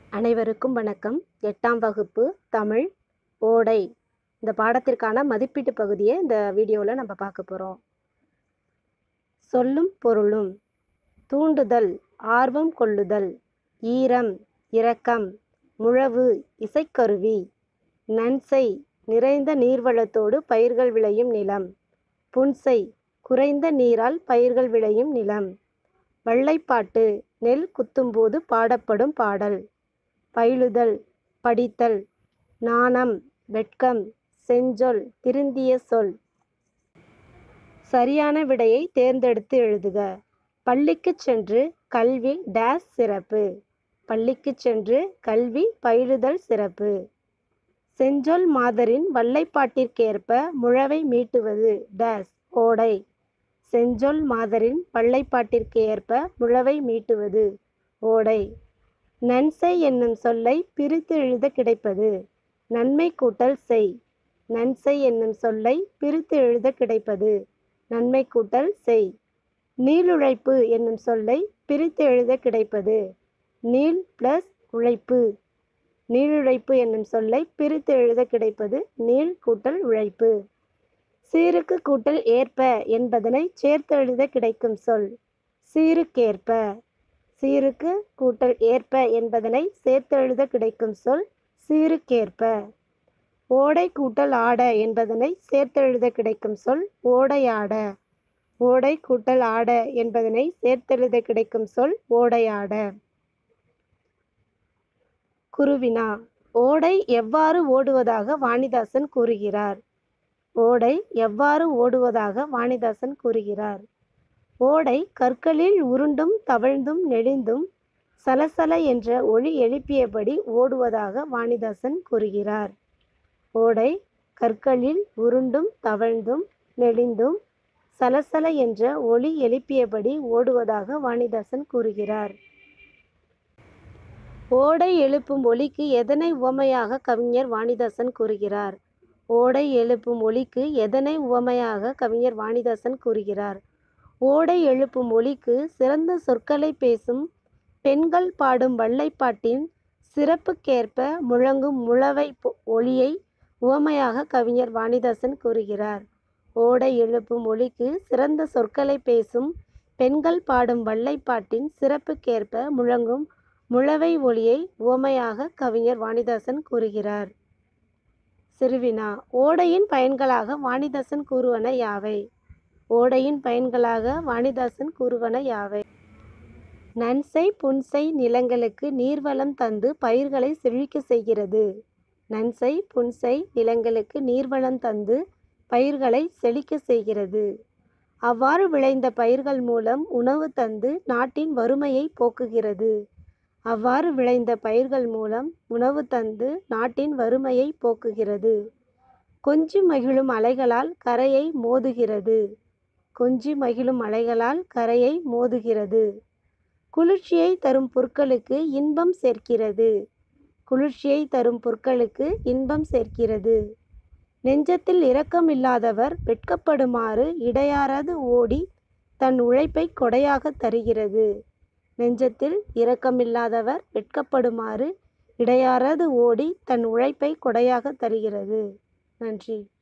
அனைவருக்கும் வணக்கம் எட்டாம் வகுப்பு தமிழ் ஓடை இந்த பாடத்திற்கான மதிப்பீட்டு பகுதியை இந்த வீடியோவில் நம்ம பார்க்க போகிறோம் சொல்லும் பொருளும் தூண்டுதல் ஆர்வம் கொள்ளுதல் ஈரம் இரக்கம் முழவு இசைக்கருவி நன்சை நிறைந்த நீர்வளத்தோடு பயிர்கள் விளையும் நிலம் புன்சை குறைந்த நீரால் பயிர்கள் விளையும் நிலம் வள்ளைப்பாட்டு நெல் குத்தும்போது பாடப்படும் பாடல் பயிலுதல் படித்தல் நாணம் வெட்கம் செஞ்சொல் திருந்திய சொல் சரியான விடையை தேர்ந்தெடுத்து எழுதுக பள்ளிக்கு சென்று கல்வி டேஸ் சிறப்பு பள்ளிக்கு சென்று கல்வி பயிலுதல் சிறப்பு செஞ்சொல் மாதரின் வல்லைப்பாட்டிற்கேற்ப முழவை மீட்டுவது டேஸ் ஓடை செஞ்சொல் மாதரின் வல்லைப்பாட்டிற்கு ஏற்ப முழவை மீட்டுவது ஓடை நன்சை என்னும் சொல்லை பிரித்து எழுத கிடைப்பது நன்மை கூட்டல் செய் நன்சை என்னும் சொல்லை பிரித்து எழுத கிடைப்பது நன்மை கூட்டல் செய் நீளுழைப்பு என்னும் சொல்லை பிரித்து எழுத கிடைப்பது நீள் பிளஸ் உழைப்பு நீளுழைப்பு என்னும் சொல்லை பிரித்து எழுத கிடைப்பது நீள் கூட்டல் உழைப்பு சீருக்கு கூட்டல் ஏற்ப என்பதனை சேர்த்து எழுத கிடைக்கும் சொல் சீருக்கேற்ப சீருக்கு கூட்டல் ஏற்ப என்பதனை சேர்த்து எழுத கிடைக்கும் சொல் சீருக்கேற்ப ஓடை கூட்டல் ஆட என்பதனை சேர்த்து எழுத கிடைக்கும் சொல் ஓடையாட ஓடை கூட்டல் ஆட என்பதனை சேர்த்தெழுத கிடைக்கும் சொல் ஓடையாட குருவினா ஓடை எவ்வாறு ஓடுவதாக வாணிதாசன் கூறுகிறார் ஓடை எவ்வாறு ஓடுவதாக வாணிதாசன் கூறுகிறார் ஓடை கற்களில் உருண்டும் தவழ்ந்தும் நெளிந்தும் சலசல என்ற ஒளி எழுப்பியபடி ஓடுவதாக வாணிதாசன் கூறுகிறார் ஓடை கற்களில் உருண்டும் தவழ்ந்தும் நெளிந்தும் சலசல என்ற ஒளி எழுப்பியபடி ஓடுவதாக வாணிதாசன் கூறுகிறார் ஓடை எழுப்பும் ஒலிக்கு எதனை உவமையாக கவிஞர் வாணிதாசன் கூறுகிறார் ஓடை எழுப்பும் ஒலிக்கு எதனை உவமையாக கவிஞர் வாணிதாசன் கூறுகிறார் ஓடை எழுப்பும் ஒலிக்கு சிறந்த சொற்களை பேசும் பெண்கள் பாடும் வள்ளைப்பாட்டின் சிறப்புக்கேற்ப முழங்கும் முழவை ஒளியை உவமையாக கவிஞர் வாணிதாசன் கூறுகிறார் ஓடை எழுப்பும் ஒலிக்கு சிறந்த சொற்களை பேசும் பெண்கள் பாடும் வள்ளைப்பாட்டின் சிறப்புக்கேற்ப முழங்கும் முழவை ஒளியை உவமையாக கவிஞர் வாணிதாசன் கூறுகிறார் சிறுவினா ஓடையின் பயன்களாக வாணிதாசன் கூறுவன யாவை ஓடையின் பயன்களாக வாணிதாசன் கூறுவன யாவை நன்சை புன்சை நிலங்களுக்கு நீர்வளம் தந்து பயிர்களை செழிக்க செய்கிறது நன்சை புன்சை நிலங்களுக்கு நீர்வளம் தந்து பயிர்களை செழிக்க செய்கிறது அவ்வாறு விளைந்த பயிர்கள் மூலம் உணவு தந்து நாட்டின் வறுமையை போக்குகிறது அவ்வாறு விளைந்த பயிர்கள் மூலம் உணவு தந்து நாட்டின் வறுமையை போக்குகிறது கொஞ்சி மகிழும் அலைகளால் கரையை மோதுகிறது கொஞ்சி மகிழும் அலைகளால் கரையை மோதுகிறது குளிர்ச்சியை தரும் பொருட்களுக்கு இன்பம் சேர்க்கிறது குளிர்ச்சியை தரும் பொருட்களுக்கு இன்பம் சேர்க்கிறது நெஞ்சத்தில் இரக்கம் இல்லாதவர் வெட்கப்படுமாறு இடையாறாது ஓடி தன் உழைப்பை கொடையாக தருகிறது நெஞ்சத்தில் இரக்கமில்லாதவர் வெட்கப்படுமாறு இடையாறாது ஓடி தன் உழைப்பை கொடையாக தருகிறது நன்றி